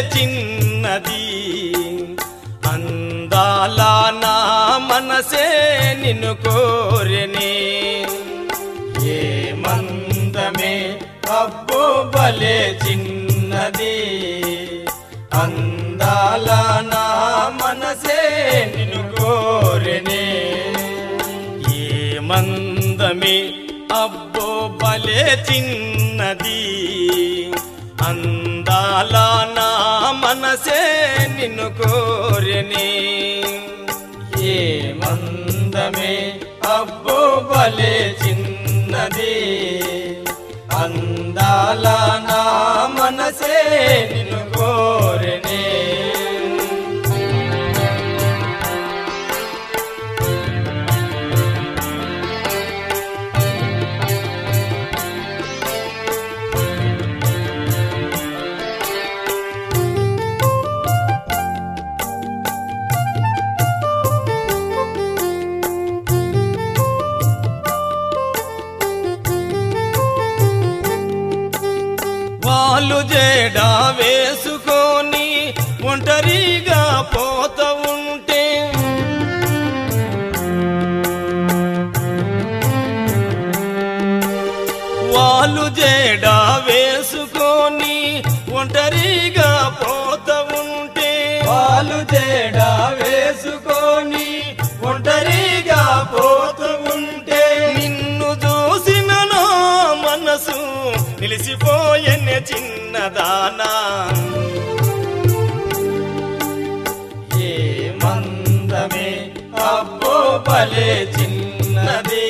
చిన్నది అందాల నా మనసే నిన్ను కోరెనే ఏ మందమే అబ్బో బలే చిన్నది అందాల నా మనసే నిన్ను కోరెనే ఏ మందమే అబ్బో బలే చిన్నది అందాల నా మనసే నిన్ను కోరెనే ఏ మందమే అబ్బో బలే చిన్నది అందాల నా మనసే నిన్ను కోరెనే వాళ్ళు జేడా వేసుకొని ఒంటరిగా పోత ఉంటే వాళ్ళు జేడా వేసుకొని ఒంటరిగా పోత ఉంటే వాళ్ళు జేడా వేసుకొని ఒంటరిగా పోతూ ఉంటే నిన్ను చూసిన నా మనసు నిలిసిపోయెనే చిన్నదానా ఏ మందమే అబ్బో బలే చిన్నది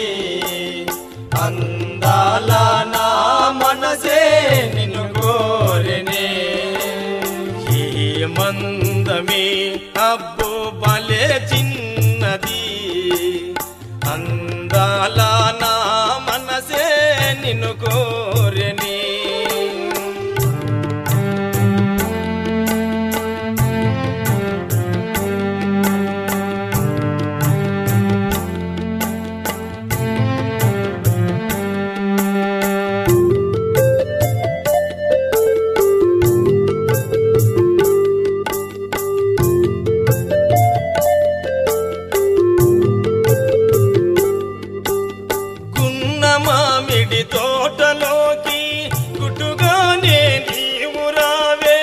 అందాల నా మనసే నిన్ను కోరెనే ఏ మందమే అబ్బో బలే చిన్నది అందాల నా మనసే నిన్ను కోరెనే గున్న మామిడి తోటలోకి గుట్టుగానే నీవు రావే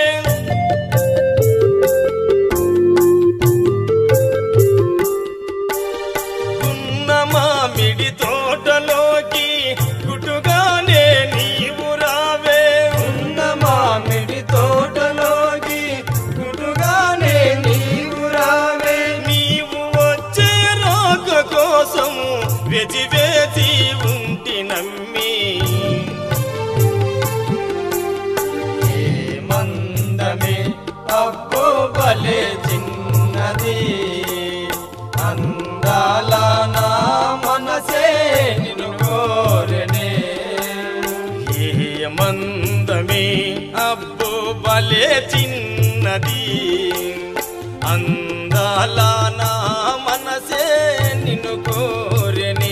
గున్న మామిడి తోటలోకి గుట్టుగానే నీవు రావే గున్న మామిడి తోటలోకి గుట్టుగానే నీవు రావే నీవు వచ్చే రాక కోసం వెచి వేచి ఉంటి నమ్మి ఏ మందమే అబ్బో బలే చిన్నది అందాల నా మనసే నిన్ను కోరెనే ఏ మందమే అబ్బో బలే చిన్నది అందాల నా మనసే నిన్ను కోరెనే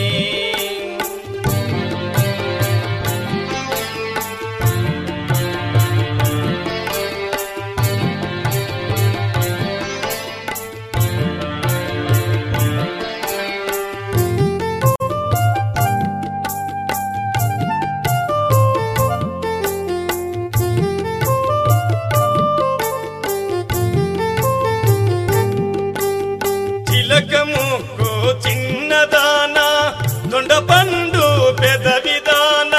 చిలకముకు చిన్నదానా దొండ పండు పెదవిదానా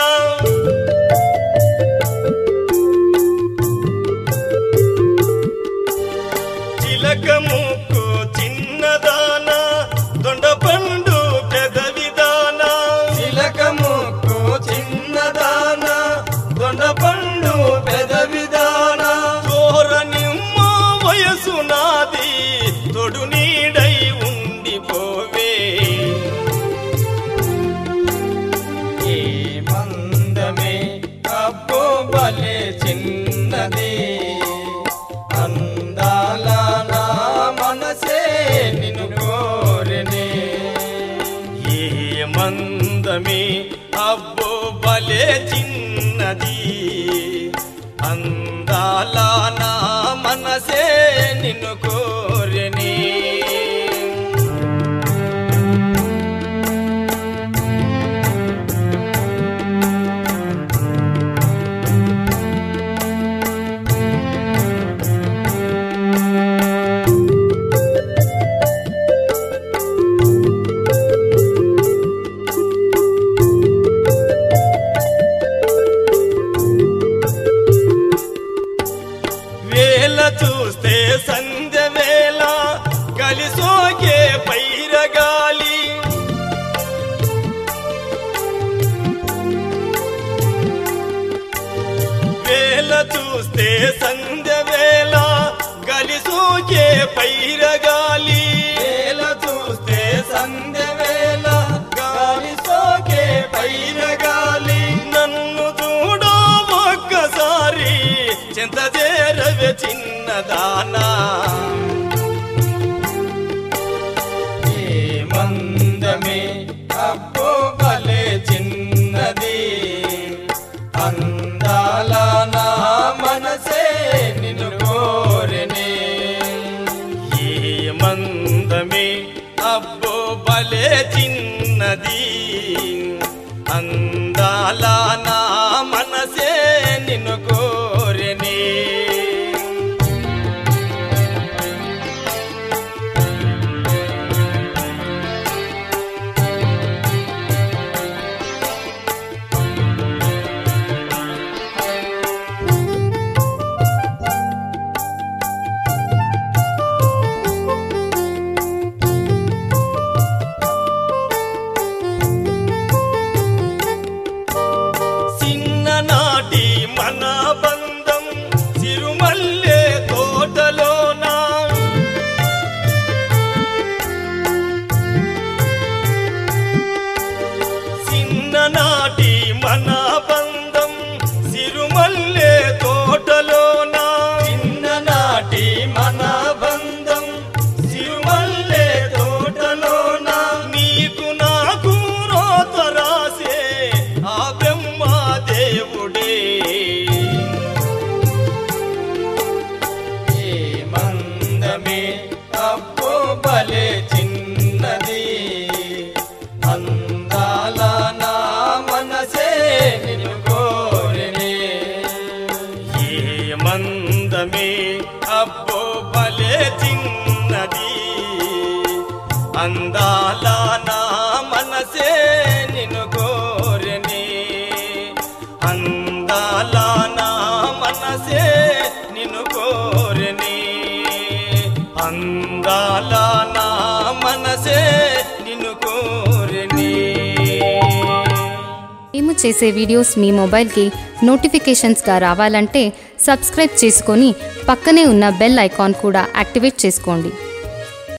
చిలకముకు చిన్నదానా దొండ పండు పెదవిదానా చిలకముకు చిన్నదానా దొండ పండు పెదవిదానా చోర నిమ్మ వయసు నాది తొడు నీడై ఉండిపోవే ఏ మందమే అబ్బో బలే చిన్నది అందాల నా మనసే నిన్ను కోరెనే ఏ మందమే అబ్బో బలే చిన్నది అందాల నా మన నిన్ను కోరిని వేల చూస్తే సంధ్య వేళ కలిసోగే పైరగాలి వేల చూస్తే సంధ్య వేళ కలిసోగే పైరగాలి వేల చూస్తే సంధ్య వేళ గాలి సోకే పైరగాలి నన్ను చూడో ఒక్కసారి చింత చేరవే చిన్నదానా ఏ మందమే అబ్బో భలే చిన్నది అందాల నా మనసే నిన్ను కోరినే ఏ మందమే అబ్బో భలే చిన్నది అందాల నా మనసే నిన్ను కోరినే చిన్ననాటి మన బంధం సిరుమల్లె తోటలోనా చిన్ననాటి మన బంధం సిరుమల్లె తోటలోనా చిన్ననాటి మన బంధం సిరుమల్లె తోటలోనా నీకు నాకు రోత రాసే ఆ బ్రహ్మ దేవుడే ఏ మందమే అబ్బో భలే చిన్నది అందాల నా మనసే నిన్ను కోరినే ఏ మందమే అబ్బో భలే చిన్నది అందాల నా మనసే నిన్ను కోరినే అందాల నా మనసే నిన్ను కోరినే అందాల నా మనసే నిన్ను కోరినే మేము చేసే వీడియోస్ మీ మొబైల్కి నోటిఫికేషన్స్గా రావాలంటే సబ్స్క్రైబ్ చేసుకొని పక్కనే ఉన్న బెల్ ఐకాన్ కూడా యాక్టివేట్ చేసుకోండి